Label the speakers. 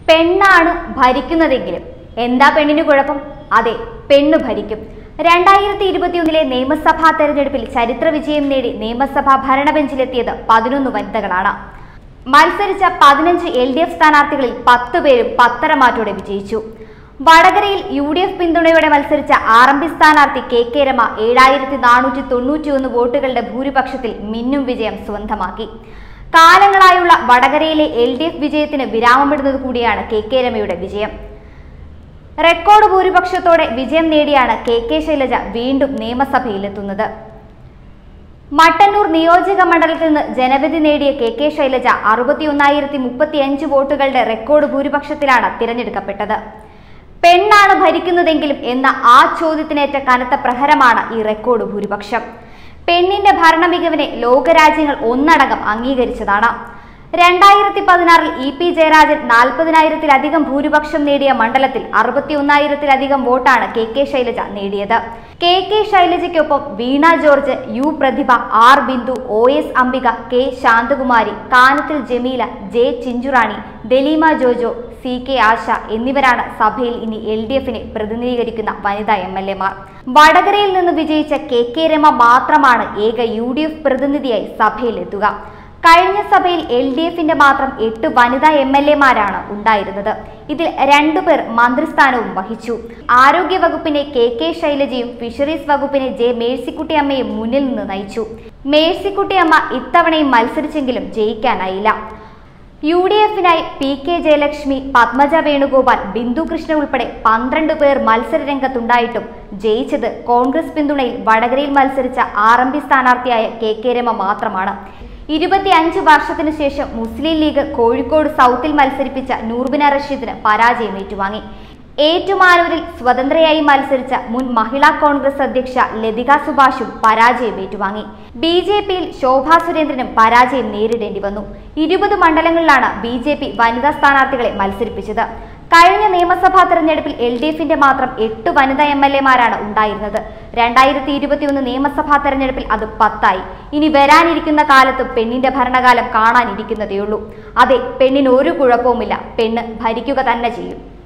Speaker 1: പെണ്ണാണ് ഭരിക്കുന്നതെങ്കിലും എന്താ പെണ്ണിന് കുഴപ്പം അതെ പെണ്ണ് ഭരിക്കും രണ്ടായിരത്തി ഇരുപത്തിയൊന്നിലെ നിയമസഭാ തെരഞ്ഞെടുപ്പിൽ ചരിത്ര വിജയം നേടി നിയമസഭാ ഭരണബെഞ്ചിലെത്തിയത് പതിനൊന്ന് വനിതകളാണ് മത്സരിച്ച പതിനഞ്ച് എൽ ഡി എഫ് സ്ഥാനാർത്ഥികളിൽ പത്ത് പേരും പത്തര മാറ്റോടെ വിജയിച്ചു വടകരയിൽ യു ഡി എഫ് പിന്തുണയോടെ മത്സരിച്ച ആർ എം പി സ്ഥാനാർത്ഥി കെ കെ രമ ഏഴായിരത്തി നാനൂറ്റി തൊണ്ണൂറ്റിയൊന്ന് വോട്ടുകളുടെ ഭൂരിപക്ഷത്തിൽ മിന്നും വിജയം സ്വന്തമാക്കി കാലങ്ങളായുള്ള വടകരയിലെ എൽ ഡി എഫ് വിജയത്തിന് വിരാമമിടുന്നത് കൂടിയാണ് കെ കെ രമയുടെ വിജയം റെക്കോർഡ് ഭൂരിപക്ഷത്തോടെ വിജയം നേടിയാണ് കെ കെ ശൈലജ വീണ്ടും നിയമസഭയിലെത്തുന്നത് മട്ടന്നൂർ നിയോജക മണ്ഡലത്തിൽ നിന്ന് ജനവിധി നേടിയ കെ കെ ശൈലജ അറുപത്തിയൊന്നായിരത്തി മുപ്പത്തിയഞ്ച് വോട്ടുകളുടെ റെക്കോർഡ് ഭൂരിപക്ഷത്തിലാണ് തിരഞ്ഞെടുക്കപ്പെട്ടത് പെണ്ണാണ് ഭരിക്കുന്നതെങ്കിലും എന്ന ആ ചോദ്യത്തിനേറ്റ കനത്ത പ്രഹരമാണ് ഈ റെക്കോർഡ് ഭൂരിപക്ഷം പെണ്ണിന്റെ ഭരണ മികവിനെ ലോകരാജ്യങ്ങൾ ഒന്നടങ്കം അംഗീകരിച്ചതാണ് രണ്ടായിരത്തി പതിനാറിൽ ഇ പി ജയരാജൻ നാൽപ്പതിനായിരത്തിലധികം ഭൂരിപക്ഷം നേടിയ മണ്ഡലത്തിൽ അറുപത്തിയൊന്നായിരത്തിലധികം വോട്ടാണ് കെ കെ ശൈലജ നേടിയത് കെ കെ ശൈലജയ്ക്കൊപ്പം Veena George U Prathibha R Bindu O S Ambika K Santhakumari Kanathil Jameela J Chinchurani Dalima Jojo C K Asha എന്നിവരാണ് സഭയിൽ ഇനി എൽ ഡി എഫിനെ പ്രതിനിധീകരിക്കുന്ന വനിതാ എം എൽ എമാർ വടകരയിൽ നിന്ന് വിജയിച്ച കെ കെ രമ മാത്രമാണ് ഏക യു ഡി എഫ് പ്രതിനിധിയായി സഭയിലെത്തുക കഴിഞ്ഞ സഭയിൽ എൽ ഡി എഫിന്റെ മാത്രം എട്ട് വനിതാ എം എൽ എമാരാണ് ഉണ്ടായിരുന്നത് ഇതിൽ രണ്ടുപേർ മന്ത്രിസ്ഥാനവും വഹിച്ചു ആരോഗ്യ വകുപ്പിനെ കെ കെ ശൈലജയും ഫിഷറീസ് വകുപ്പിനെ ജെ മേഴ്സിക്കുട്ടിയമ്മയും മുന്നിൽ നിന്ന് നയിച്ചു മേഴ്സിക്കുട്ടിയമ്മ ഇത്തവണയും മത്സരിച്ചെങ്കിലും ജയിക്കാനായില്ല യു ഡി എഫിനായി പി കെ ജയലക്ഷ്മി പത്മജ വേണുഗോപാൽ ബിന്ദു കൃഷ്ണ ഉൾപ്പെടെ പന്ത്രണ്ട് പേർ മത്സര രംഗത്തുണ്ടായിട്ടും ജയിച്ചത് കോൺഗ്രസ് പിന്തുണയിൽ വടകരയിൽ മത്സരിച്ച ആർ എം പി സ്ഥാനാർത്ഥിയായ കെ കെ രമ മാത്രമാണ് ഇരുപത്തിയഞ്ച് വർഷത്തിനു ശേഷം മുസ്ലിം ലീഗ് കോഴിക്കോട് സൗത്തിൽ മത്സരിപ്പിച്ച നൂർബിന റഷീദിന് പരാജയം ഏറ്റുവാങ്ങി ഏറ്റുമാനൂരിൽ സ്വതന്ത്രയായി മത്സരിച്ച മുൻ മഹിളാ കോൺഗ്രസ് അധ്യക്ഷ ലതിക സുഭാഷും പരാജയം ഏറ്റുവാങ്ങി ബി ജെ പിയിൽ ശോഭാ സുരേന്ദ്രനും പരാജയം നേരിടേണ്ടി വന്നു ഇരുപത് മണ്ഡലങ്ങളിലാണ് ബി ജെ പി വനിതാ സ്ഥാനാർത്ഥികളെ മത്സരിപ്പിച്ചത് കഴിഞ്ഞ നിയമസഭാ തെരഞ്ഞെടുപ്പിൽ എൽ ഡി എഫിന്റെ മാത്രം എട്ട് വനിതാ എം എൽ എമാരാണ് ഉണ്ടായിരുന്നത് രണ്ടായിരത്തി ഇരുപത്തിയൊന്ന് നിയമസഭാ തെരഞ്ഞെടുപ്പിൽ അത് പത്തായി ഇനി വരാനിരിക്കുന്ന കാലത്ത് പെണ്ണിന്റെ ഭരണകാലം കാണാനിരിക്കുന്നതേയുള്ളൂ അതെ പെണ്ണിന് ഒരു കുഴപ്പവുമില്ല പെണ്ണ് ഭരിക്കുക തന്നെ ചെയ്യും